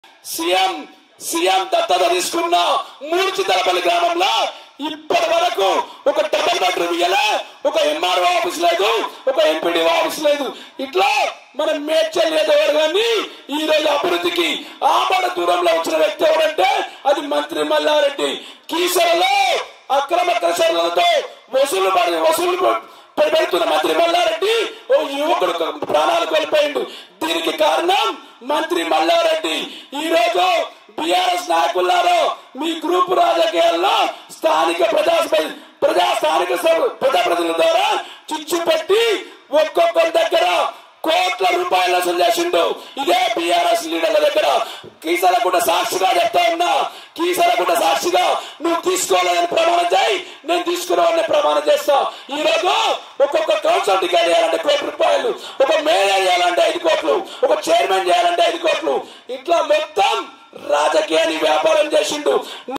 CM CM దత్తత తీసుకున్న మూర్చితలపల్లి గ్రామంలో ఇప్పటి వరకు ఒక డబల్ బెడ్రూమ్ ఇయ్యలే ఒక ఎంఆర్ఓ ఆఫీస్ లేదు ఒక ఎంపీడీ ఆఫీస్ లేదు ఇట్లా మనం మేడ్చల్ లేదు కానీ ఈ రోజు అభివృద్ధికి ఆమడ దూరంలో వచ్చిన వ్యక్తి ఎవరంటే అది మంత్రి మల్లారెడ్డి కీసరలో అక్రమ కసరలతో వసూలు పడి వసూలు పడి పెడుతున్న మంత్రి మల్లారెడ్డి ఓ యువకుడు ప్రాణాలు కోల్పోయిండు దీనికి కారణం మంత్రి మల్లారెడ్డి ఈ రోజు బిఆర్ఎస్ నాయకులారో మీ గ్రూప్ రాజకీయాల్లో స్థానిక ప్రజా ప్రజా స్థానిక సభ- ప్రజాప్రతినిధుల ద్వారా చిచ్చు పెట్టి ఒక్కొక్కరి దగ్గర కోట్ల రూపాయలు వసూలు చేసిండు ఇదే బిఆర్ఎస్ లీడర్ల దగ్గర కీసరగుడ్డ సాక్షిగా చెప్తా ఉన్నా కీసరగుడ్డ సాక్షిగా నువ్వు తీసుకోవాలని ప్రమాణం చేయి నేను తీసుకున్నావని ప్రమాణం చేస్తా ఈ రోజు ఒక్కొక్క కౌన్సిల్ టికెట్ చేయాలంటే కోటి రూపాయలు ఒక మేయర్ చేయాలంటే ఐదు కోట్లు ఒక చైర్మన్ చేయాలంటే ఐదు కోట్లు ఇట్లా మొత్తం రాజకీయాన్ని వ్యాపారం చేసిండు